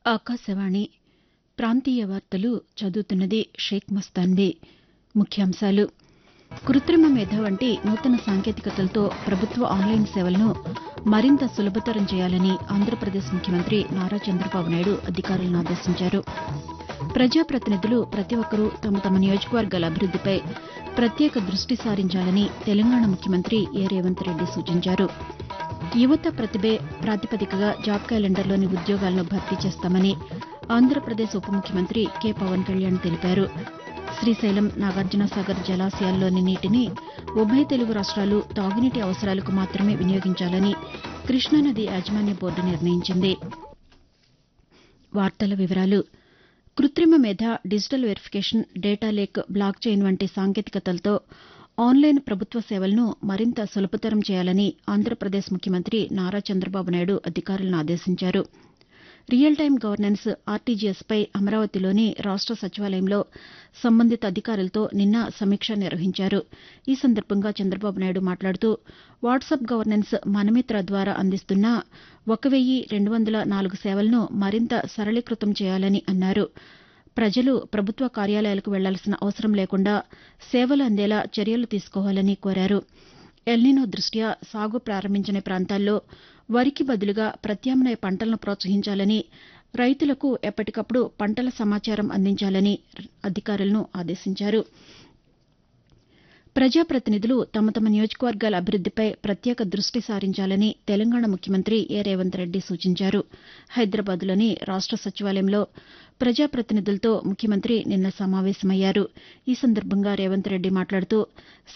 ఆకాశవాణి ప్రాంతీయ వార్తలు చదువుతున్నది షేక్ మస్తాన్బీ ముఖ్యాంశాలు కృతిమ మేధ వంటి నూతన సాంకేతికతలతో ప్రభుత్వ ఆన్లైన్ సేవలను మరింత సులభతరం చేయాలని ఆంధ్రప్రదేశ్ ముఖ్యమంత్రి నారా చంద్రబాబు నాయుడు అధికారులను ఆదేశించారు ప్రజాప్రతినిధులు ప్రతి ఒక్కరూ తమ తమ నియోజకవర్గాల అభివృద్దిపై ప్రత్యేక దృష్టి సారించాలని తెలంగాణ ముఖ్యమంత్రి ఏ రేవంత్ రెడ్డి సూచించారు యువత ప్రతిభే ప్రాతిపదికగా జాబ్ క్యాలెండర్లోని ఉద్యోగాలను భర్తీ చేస్తామని ఆంధ్రప్రదేశ్ ఉప ముఖ్యమంత్రి కె పవన్ కళ్యాణ్ తెలిపారు శ్రీశైలం నాగార్జునసాగర్ జలాశయాల్లోని నీటిని ఉభయ తెలుగు రాష్ట్రాలు తాగునీటి అవసరాలకు మాత్రమే వినియోగించాలని కృష్ణానది యాజమాన్య బోర్డు నిర్ణయించింది కృతిమ మేధ digital verification data lake blockchain వంటి సాంకేతికతలతో ఆన్లైన్ ప్రభుత్వ సేవలను మరింత సులభతరం చేయాలని ఆంధ్రప్రదేశ్ ముఖ్యమంత్రి నారా చంద్రబాబు నాయుడు అధికారులను ఆదేశించారు రియల్ టైం గవర్నెన్స్ ఆర్టీజీఎస్పై అమరావతిలోని రాష్ట సచివాలయంలో సంబంధిత అధికారులతో నిన్న సమీక్ష నిర్వహించారు ఈ సందర్భంగా చంద్రబాబు నాయుడు మాట్లాడుతూ వాట్సప్ గవర్నెన్స్ మనమిత్ర ద్వారా అందిస్తున్న ఒక వెయ్యి రెండు వందల నాలుగు సేవలను మరింత సరళీకృతం చేయాలని అన్నారు ప్రజలు ప్రభుత్వ కార్యాలయాలకు వెళ్లాల్సిన అవసరం లేకుండా సేవలు అందేలా చర్యలు తీసుకోవాలని కోరారు ఎల్నినో దృష్ట్యా సాగు ప్రారంభించని ప్రాంతాల్లో వరికి బదులుగా ప్రత్యామ్నాయ పంటలను ప్రోత్సహించాలని రైతులకు ఎప్పటికప్పుడు పంటల సమాచారం అందించాలని అధికారులను ఆదేశించారు ప్రజాప్రతినిధులు తమ తమ నియోజకవర్గాల అభివృద్దిపై ప్రత్యేక దృష్టి సారించాలని తెలంగాణ ముఖ్యమంత్రి ఏ రేవంత్ రెడ్డి సూచించారు హైదరాబాద్లోని రాష్ట సచివాలయంలో ప్రజాప్రతినిధులతో ముఖ్యమంత్రి నిన్న సమావేశమయ్యారు ఈ సందర్భంగా రేవంత్ రెడ్డి మాట్లాడుతూ